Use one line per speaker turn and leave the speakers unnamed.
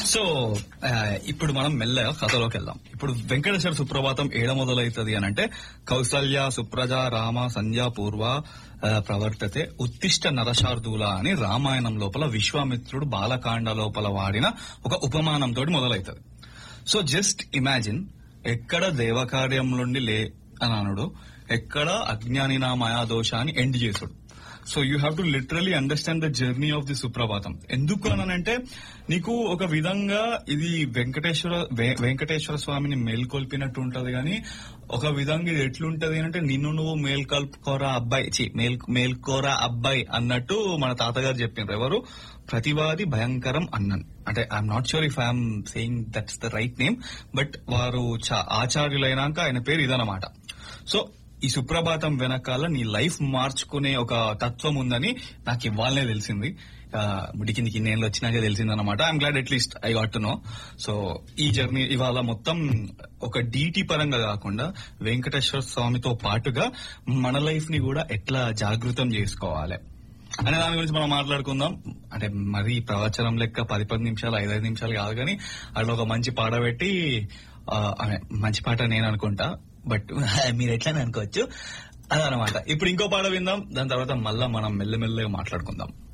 so ఆ, ఇప్పుడు మనం మెల్లగా కథలోకి వెళ్దాం ఇప్పుడు వెంకటేశ్వర సుప్రభాతం ఏడ మొదలవుతుంది అని అంటే కౌసల్య సుప్రజ రామ సంధ్యా పూర్వ ఆ, ప్రవర్తతే ఉత్తిష్ట నరశార్దూల అని రామాయణం లోపల విశ్వామిత్రుడు బాలకాండ లోపల వాడిన ఒక ఉపమానంతో మొదలవుతుంది సో జస్ట్ ఇమాజిన్ ఎక్కడ దేవకార్యం నుండి లే అని అనుడు ఎక్కడ అజ్ఞాని నా మాయా దోష అని ఎండ్ చేసుడు so you have to literally understand the journey of the Suprabhatam ఎందుకు అనంటే నీకు ఒక విధంగా ఇది వెంకటేశ్వర వె- వెంకటేశ్వర స్వామిని మేల్కొల్పినట్టు ఉంటది కానీ ఒక విధంగా ఇది ఎట్లుంటది అంటే నిన్ను నువ్వు మేల్కొల్పుకోరా అబ్బాయి చి మేల్ మేల్కోరా అబ్బాయి అన్నట్టు మన తాతగారు చెప్పిండ్రు ఎవరు ప్రతివాది భయంకరం అన్నన్ అంటే I'm not sure if I'm saying that's the right name but వారు చా- ఆచార్యులైనాక ఆయన పేరు ఇదనమాట సో ఈ సుప్రభాతం వెనకాల నీ లైఫ్ మార్చుకునే ఒక తత్వం ఉందని నాకు ఇవ్వాలనే తెలిసింది ఆ, ముడి కిందికి ఇన్నేళ్ళు వచ్చినాకే తెలిసిందనమాట I'm glad at least I got to know so ఈ జర్నీ ఇవాళ మొత్తం ఒక డీటీ పరంగా కాకుండా వెంకటేశ్వర స్వామితో పాటుగా మన లైఫ్ ని కూడా ఎట్లా జాగృతం చేసుకోవాలి అనే దాని గురించి మనం మాట్లాడుకుందాం అంటే మరి ప్రవచనం లెక్క పది పది నిమిషాలు ఐదైదు నిమిషాలు కాదు కానీ అట్లా ఒక మంచి పాట పెట్టి ఆ, అదే, మంచి పాట నేను అనుకుంటా బట్ మీరు ఎట్లా అనుకోవచ్చు అదనమాట ఇప్పుడు ఇంకో పాట విందాం దాని తర్వాత మళ్ళా మనం మెల్లమెల్లగా మాట్లాడుకుందాం